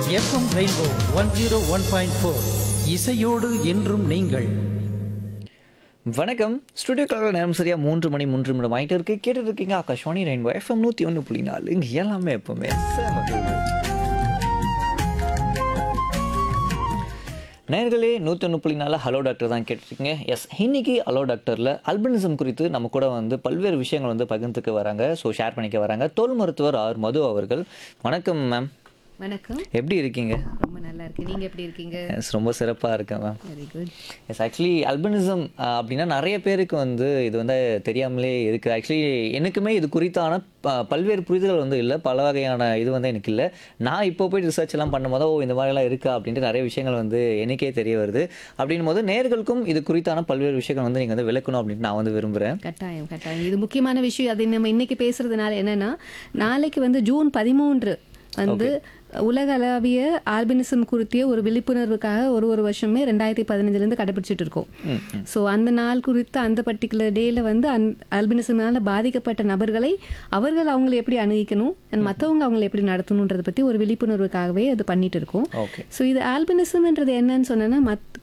FM Rainbow one zero one point four இசையோடு என்றும் நீங்கள் வணக்கம் ஸ்டுடியோக்காக நேரம் சரியா மூன்று மணி மூன்று நிமிடம் ஆகிட்டு இருக்கு கேட்டுட்டு இருக்கீங்க ஆகாஷ்வாணி ரெயின்போ எஃப்எம் நூற்றி ஒன்று புள்ளி நாலு இங்கே எல்லாமே எப்பவுமே செம cool. நேர்களே நூற்றி ஒன்று புள்ளி நாலு ஹலோ டாக்டர் தான் கேட்டிருக்கீங்க எஸ் இன்னைக்கு ஹலோ டாக்டரில் அல்பினிசம் குறித்து நம்ம கூட வந்து பல்வேறு விஷயங்கள் வந்து பகிர்ந்துக்க வராங்க ஸோ ஷேர் பண்ணிக்க வராங்க தோல் மருத்துவர் ஆர் மது அவர்கள் வணக்கம் மேம் வணக்கம் எப்படி இருக்கீங்க ரொம்ப நல்லா இருக்கு நீங்க எப்படி இருக்கீங்க எஸ் ரொம்ப சிறப்பாக இருக்கேன் ma'am very good yes actually albinism அப்படின்னா நிறைய பேருக்கு வந்து இது வந்து தெரியாமலே இருக்குது ஆக்சுவலி எனக்குமே இது குறித்தான ப- பல்வேறு புரிதல் வந்து இல்லை பல வகையான இது வந்து எனக்கு இல்லை நான் இப்போ போய் ரிசர்ச் எல்லாம் பண்ணும்போது ஓ இந்த மாதிரிலாம் இருக்கா அப்படின்ட்டு நிறைய விஷயங்கள் வந்து எனக்கே தெரிய வருது அப்படின்னும் போது நேர்களுக்கும் இது குறித்தான பல்வேறு விஷயங்கள் வந்து நீங்கள் வந்து விளக்கணும் அப்படின்ட்டு நான் வந்து விரும்புகிறேன் கட்டாயம் கட்டாயம் இது முக்கியமான விஷயம் அது நம்ம இன்னைக்கு பேசுறதுனால என்னன்னா நாளைக்கு வந்து ஜூன் பதிமூன்று வந்து உலக அளவிய ஆல்பினிசம் குறித்திய ஒரு விழிப்புணர்வுக்காக ஒரு ஒரு வருஷமே ரெண்டாயிரத்தி பதினஞ்சுலேருந்து கடைபிடிச்சிட்டு இருக்கோம் ஸோ அந்த நாள் குறித்து அந்த பர்டிகுலர் டேல வந்து அந் ஆல்பினிசம்னால பாதிக்கப்பட்ட நபர்களை அவர்கள் அவங்களை எப்படி அணுகிக்கணும் அண்ட் மற்றவங்க அவங்களை எப்படி நடத்தணுன்றதை பற்றி ஒரு விழிப்புணர்வுக்காகவே அது பண்ணிட்டு இருக்கோம் ஓகே ஸோ இது ஆல்பினிசம்ன்றது என்னன்னு சொன்னேன்னா மத்